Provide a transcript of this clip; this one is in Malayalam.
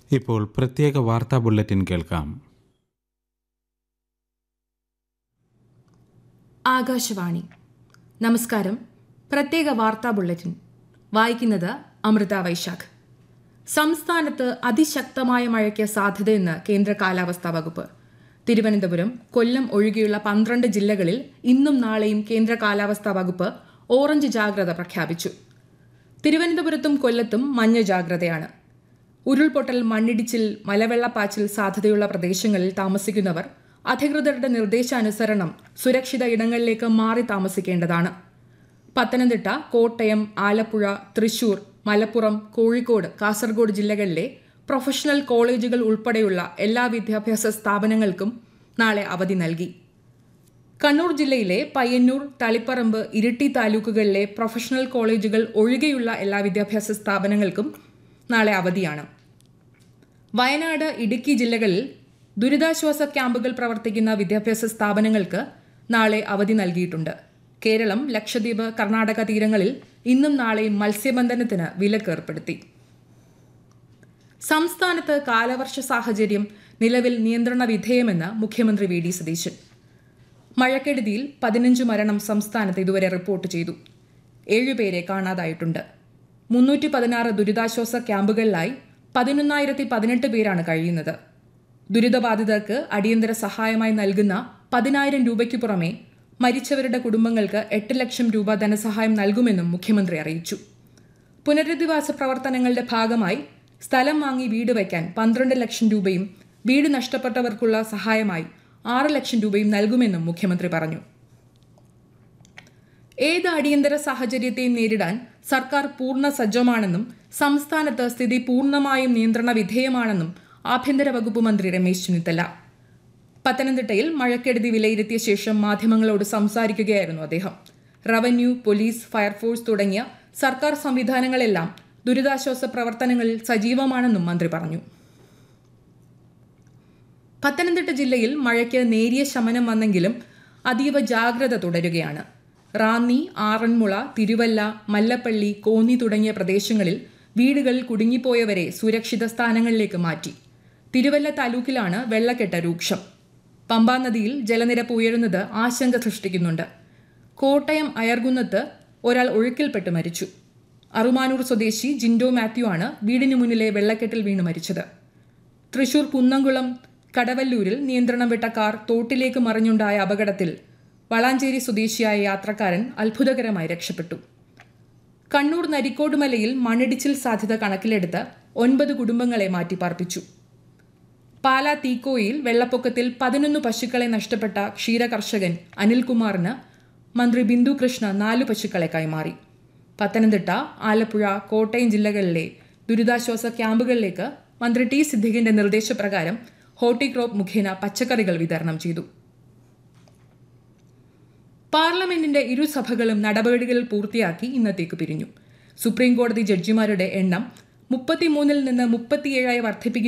ഇപ്പോൾ പ്രത്യേക വാർത്താ ബുള്ളറ്റിൻ കേൾക്കാം ആകാശവാണി നമസ്കാരം പ്രത്യേക വാർത്താ ബുള്ളറ്റിൻ വായിക്കുന്നത് അമൃത വൈശാഖ് സംസ്ഥാനത്ത് അതിശക്തമായ മഴയ്ക്ക് സാധ്യതയെന്ന് കേന്ദ്ര കാലാവസ്ഥാ വകുപ്പ് തിരുവനന്തപുരം കൊല്ലം ഒഴികെയുള്ള പന്ത്രണ്ട് ജില്ലകളിൽ ഇന്നും നാളെയും കേന്ദ്ര കാലാവസ്ഥാ വകുപ്പ് ഓറഞ്ച് ജാഗ്രത പ്രഖ്യാപിച്ചു തിരുവനന്തപുരത്തും കൊല്ലത്തും മഞ്ഞ ജാഗ്രതയാണ് ഉരുൾപൊട്ടൽ മണ്ണിടിച്ചിൽ മലവെള്ളപ്പാച്ചിൽ സാധ്യതയുള്ള പ്രദേശങ്ങളിൽ താമസിക്കുന്നവർ അധികൃതരുടെ നിർദ്ദേശാനുസരണം സുരക്ഷിത ഇടങ്ങളിലേക്ക് മാറി താമസിക്കേണ്ടതാണ് പത്തനംതിട്ട കോട്ടയം ആലപ്പുഴ തൃശൂർ മലപ്പുറം കോഴിക്കോട് കാസർഗോഡ് ജില്ലകളിലെ പ്രൊഫഷണൽ കോളേജുകൾ ഉൾപ്പെടെയുള്ള എല്ലാ വിദ്യാഭ്യാസ സ്ഥാപനങ്ങൾക്കും നാളെ അവധി നൽകി കണ്ണൂർ ജില്ലയിലെ പയ്യന്നൂർ തളിപ്പറമ്പ് ഇരിട്ടി താലൂക്കുകളിലെ പ്രൊഫഷണൽ കോളേജുകൾ ഒഴികെയുള്ള എല്ലാ വിദ്യാഭ്യാസ സ്ഥാപനങ്ങൾക്കും നാളെ അവധിയാണ് വയനാട് ഇടുക്കി ജില്ലകളിൽ ദുരിതാശ്വാസ ക്യാമ്പുകൾ പ്രവർത്തിക്കുന്ന വിദ്യാഭ്യാസ സ്ഥാപനങ്ങൾക്ക് നാളെ അവധി നൽകിയിട്ടുണ്ട് കേരളം ലക്ഷദ്വീപ് കർണാടക തീരങ്ങളിൽ ഇന്നും നാളെയും മത്സ്യബന്ധനത്തിന് വിലക്ക് ഏർപ്പെടുത്തി സംസ്ഥാനത്ത് കാലവർഷ സാഹചര്യം നിലവിൽ നിയന്ത്രണ വിധേയമെന്ന് മുഖ്യമന്ത്രി വി ഡി സതീശൻ മഴക്കെടുതിയിൽ പതിനഞ്ച് മരണം സംസ്ഥാനത്ത് ഇതുവരെ റിപ്പോർട്ട് ചെയ്തു ഏഴുപേരെ കാണാതായിട്ടുണ്ട് മുന്നൂറ്റി പതിനാറ് ദുരിതാശ്വാസ ക്യാമ്പുകളിലായി പതിനൊന്നായിരത്തി പതിനെട്ട് പേരാണ് കഴിയുന്നത് ദുരിതബാധിതർക്ക് അടിയന്തര സഹായമായി നൽകുന്ന പതിനായിരം രൂപയ്ക്ക് പുറമെ മരിച്ചവരുടെ കുടുംബങ്ങൾക്ക് എട്ട് ലക്ഷം രൂപ ധനസഹായം നൽകുമെന്നും മുഖ്യമന്ത്രി അറിയിച്ചു പുനരധിവാസ പ്രവർത്തനങ്ങളുടെ ഭാഗമായി സ്ഥലം വാങ്ങി വീട് വയ്ക്കാൻ പന്ത്രണ്ട് ലക്ഷം രൂപയും വീട് നഷ്ടപ്പെട്ടവർക്കുള്ള സഹായമായി ആറ് ലക്ഷം രൂപയും നൽകുമെന്നും മുഖ്യമന്ത്രി പറഞ്ഞു ഏത് അടിയന്തര സാഹചര്യത്തെയും നേരിടാൻ സർക്കാർ പൂർണ്ണ സജ്ജമാണെന്നും സംസ്ഥാനത്ത് സ്ഥിതി പൂർണ്ണമായും നിയന്ത്രണ വിധേയമാണെന്നും ആഭ്യന്തര വകുപ്പ് മന്ത്രി രമേശ് ചെന്നിത്തല പത്തനംതിട്ടയിൽ മഴക്കെടുതി വിലയിരുത്തിയ ശേഷം മാധ്യമങ്ങളോട് സംസാരിക്കുകയായിരുന്നു അദ്ദേഹം റവന്യൂ പോലീസ് ഫയർഫോഴ്സ് തുടങ്ങിയ സർക്കാർ സംവിധാനങ്ങളെല്ലാം ദുരിതാശ്വാസ പ്രവർത്തനങ്ങളിൽ സജീവമാണെന്നും മന്ത്രി പറഞ്ഞു പത്തനംതിട്ട ജില്ലയിൽ മഴയ്ക്ക് നേരിയ ശമനം വന്നെങ്കിലും അതീവ ജാഗ്രത തുടരുകയാണ് റാന്നി ആറന്മുള തിരുവല്ല മല്ലപ്പള്ളി കോന്നി തുടങ്ങിയ പ്രദേശങ്ങളിൽ വീടുകളിൽ കുടുങ്ങിപ്പോയവരെ സുരക്ഷിത സ്ഥാനങ്ങളിലേക്ക് മാറ്റി തിരുവല്ല താലൂക്കിലാണ് വെള്ളക്കെട്ട് രൂക്ഷം പമ്പാ നദിയിൽ ജലനിരപ്പ് ഉയരുന്നത് ആശങ്ക സൃഷ്ടിക്കുന്നുണ്ട് കോട്ടയം അയർകുന്നത്ത് ഒരാൾ ഒഴുക്കിൽപ്പെട്ട് മരിച്ചു അറുമാനൂർ സ്വദേശി ജിൻഡോ മാത്യു ആണ് വീടിന് മുന്നിലെ വെള്ളക്കെട്ടിൽ വീണ് മരിച്ചത് തൃശൂർ കുന്നംകുളം കടവല്ലൂരിൽ നിയന്ത്രണം വിട്ട കാർ തോട്ടിലേക്ക് മറിഞ്ഞുണ്ടായ അപകടത്തിൽ വളാഞ്ചേരി സ്വദേശിയായ യാത്രക്കാരൻ അത്ഭുതകരമായി രക്ഷപ്പെട്ടു കണ്ണൂർ നരിക്കോട് മലയിൽ മണ്ണിടിച്ചിൽ സാധ്യത കണക്കിലെടുത്ത് ഒൻപത് കുടുംബങ്ങളെ മാറ്റിപ്പാർപ്പിച്ചു പാലാ തീക്കോയിൽ വെള്ളപ്പൊക്കത്തിൽ പതിനൊന്ന് പശുക്കളെ നഷ്ടപ്പെട്ട ക്ഷീരകർഷകൻ അനിൽകുമാറിന് മന്ത്രി ബിന്ദു കൃഷ്ണ നാലു പശുക്കളെ കൈമാറി പത്തനംതിട്ട ആലപ്പുഴ കോട്ടയം ജില്ലകളിലെ ദുരിതാശ്വാസ ക്യാമ്പുകളിലേക്ക് മന്ത്രി ടി സിദ്ദിഖിന്റെ നിർദ്ദേശപ്രകാരം ഹോർട്ടിക്രോപ്പ് മുഖേന പച്ചക്കറികൾ വിതരണം ചെയ്തു പാർലമെന്റിന്റെ ഇരുസഭകളും നടപടികൾ പൂർത്തിയാക്കി ഇന്നത്തേക്ക് പിരിഞ്ഞു സുപ്രീം കോടതി ജഡ്ജിമാരുടെ എണ്ണം മുപ്പത്തിമൂന്നിൽ നിന്ന് മുപ്പത്തിയേഴായി വർദ്ധിപ്പിക്കുന്ന